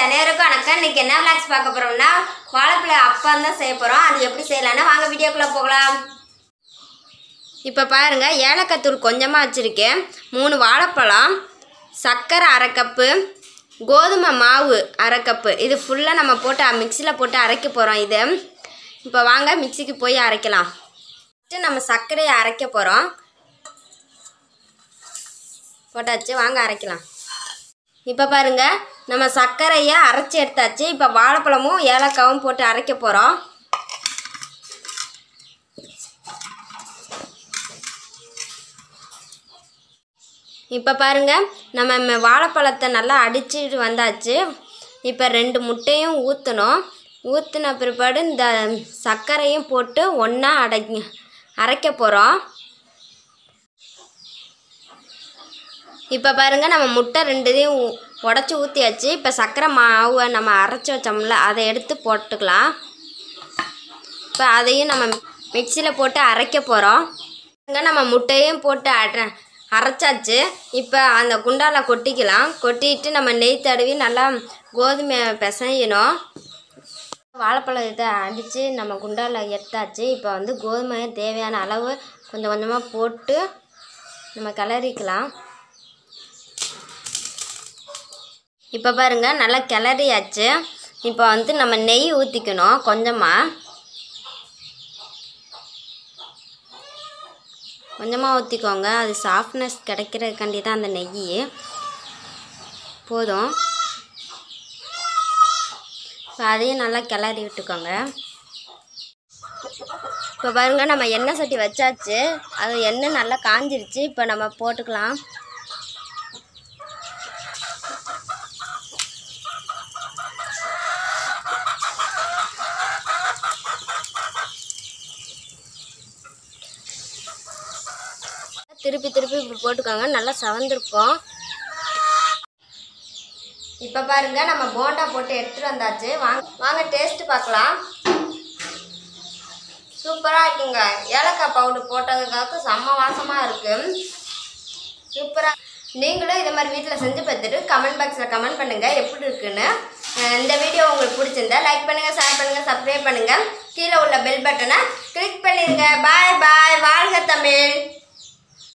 அனைவருக்கும் வணக்கம் இன்னைக்கு என்ன விளாக்ஸ் பார்க்க போறோம்னா வாழைப்பழ அப்பம் தான் செய்ய போறோம் அது எப்படி செய்யலாம்னு வாங்க வீடியோக்குள்ள போகலாம் இப்போ பாருங்க ஏலக்காய் தூள் கொஞ்சமாக வச்சுருக்கேன் மூணு வாழைப்பழம் சர்க்கரை அரை கப்பு கோதுமை மாவு அரை கப்பு இது ஃபுல்லாக நம்ம போட்டு மிக்சியில் போட்டு அரைக்க போகிறோம் இது இப்போ வாங்க மிக்சிக்கு போய் அரைக்கலாம் ஃபஸ்ட்டு நம்ம சர்க்கரையை அரைக்க போகிறோம் போட்டாச்சு வாங்க அரைக்கலாம் இப்போ பாருங்க நம்ம சர்க்கரையை அரைச்சி எடுத்தாச்சு இப்போ வாழைப்பழமும் ஏலக்காவும் போட்டு அரைக்க போகிறோம் இப்போ பாருங்க நம்ம ம- வாழைப்பழத்தை நல்லா அடிச்சிட்டு வந்தாச்சு இப்போ ரெண்டு முட்டையும் ஊற்றணும் ஊற்றின பிற்பாடு இந்த சர்க்கரையும் போட்டு ஒன்றா அடை அரைக்க போகிறோம் இப்போ பாருங்க நம்ம முட்டை ரெண்டுதையும் உடச்சி ஊற்றியாச்சு இப்போ சர்க்கரை மாவை நம்ம அரைச்சி வச்சோம்ல அதை எடுத்து போட்டுக்கலாம் இப்போ அதையும் நம்ம மிக்சியில் போட்டு அரைக்க போகிறோம் நம்ம முட்டையும் போட்டு அர அரைச்சாச்சு இப்போ அந்த குண்டால கொட்டிக்கலாம் கொட்டிட்டு நம்ம நெய் தடவி நல்லா கோதுமை பிசையணும் வாழைப்பழம் இதை அடித்து நம்ம குண்டால எடுத்தாச்சு இப்போ வந்து கோதுமையை தேவையான அளவு கொஞ்சம் கொஞ்சமாக போட்டு நம்ம கிளறிக்கலாம் இப்போ பாருங்க நல்லா கிளறியாச்சு இப்போ வந்து நம்ம நெய் ஊற்றிக்கணும் கொஞ்சமாக கொஞ்சமாக ஊற்றிக்கோங்க அது சாஃப்ட்னஸ் கிடைக்கிறதுக்காண்டி தான் அந்த நெய் போதும் இப்போ அதையும் நல்லா கிளறி விட்டுக்கோங்க இப்போ பாருங்க நம்ம எண்ணெய் சட்டி வச்சாச்சு அது எண்ணெய் நல்லா காஞ்சிருச்சு இப்போ நம்ம போட்டுக்கலாம் திருப்பி திருப்பி இப்படி போட்டுக்கோங்க நல்லா சவந்திருக்கும் இப்போ பாருங்க நம்ம போண்டா போட்டு எடுத்துட்டு வந்தாச்சு வாங்க வாங்க டேஸ்ட் பார்க்கலாம் சூப்பராக இருக்குங்க ஏலக்காய் பவுடர் போட்டதுக்காக செம்ம வாசமாக இருக்கு சூப்பராக நீங்களும் இதை மாதிரி வீட்டில் செஞ்சு பார்த்துட்டு கமெண்ட் பாக்ஸில் கமெண்ட் பண்ணுங்கள் எப்படி இருக்குன்னு அஹ் இந்த வீடியோ உங்களுக்கு பிடிச்சிருந்தா லைக் பண்ணுங்கள் ஷேர் பண்ணுங்கள் சப்ஸ்கிரைப் பண்ணுங்கள் கீழே உள்ள பெல் பட்டனை கிளிக் பண்ணிடுங்க பாய் பாய் வாழ்க தமிழ்